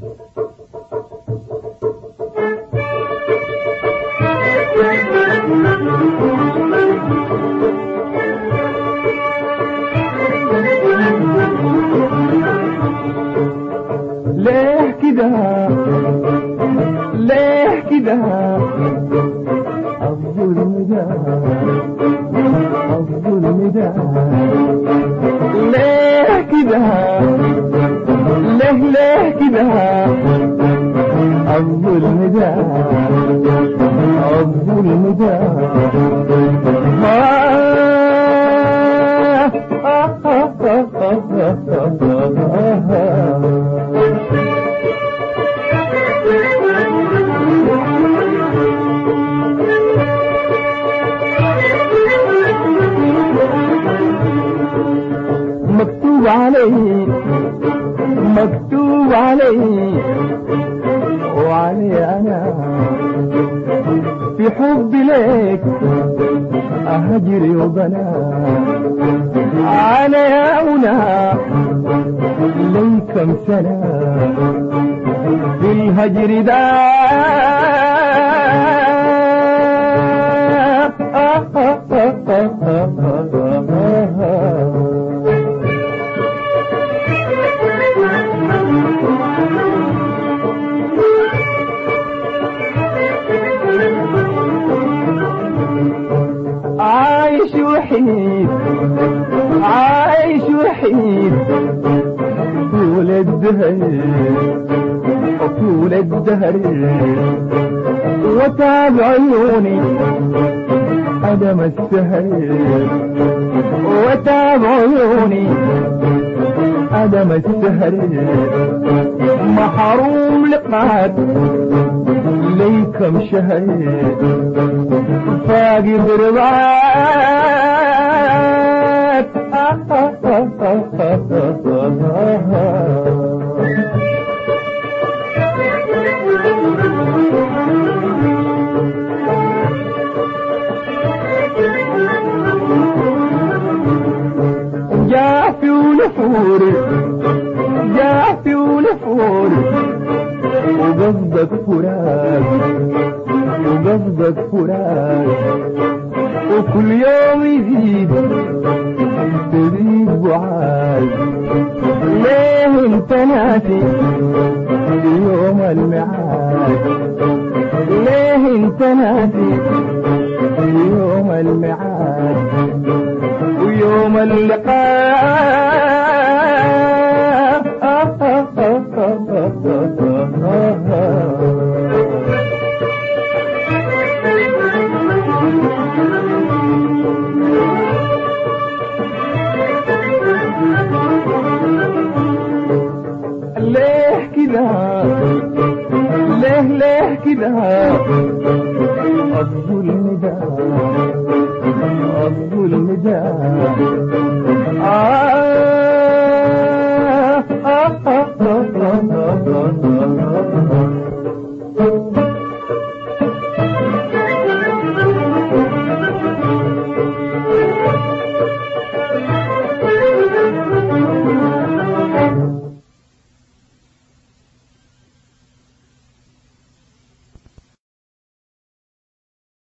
ليه كده ليه كده الظلم ده الظلم ده ليه كده ليه ليه كده الظلم ده الظلم ده مكتوب عليه مكتوب عليه وعلي انا في حب لك اهجري وبنا على هنا لي كم سنة في الهجر ده عايش وحيد عايش وحيد طول الدهر طول الدهر وتاب عيوني أدم السهر وتاب عيوني أدم السهر محروم لقاك ليكم شهر فاقد رضاك جافي ونفور جافي ونفور وقصدك فراق وقصدك فراق وكل يوم يزيد تزيد بعاد ليه انت ناسي يوم الميعاد ليه انت ناسي يوم الميعاد ويوم اللقاء ليه كده ليه ليه كده الظلم ده الظلم ده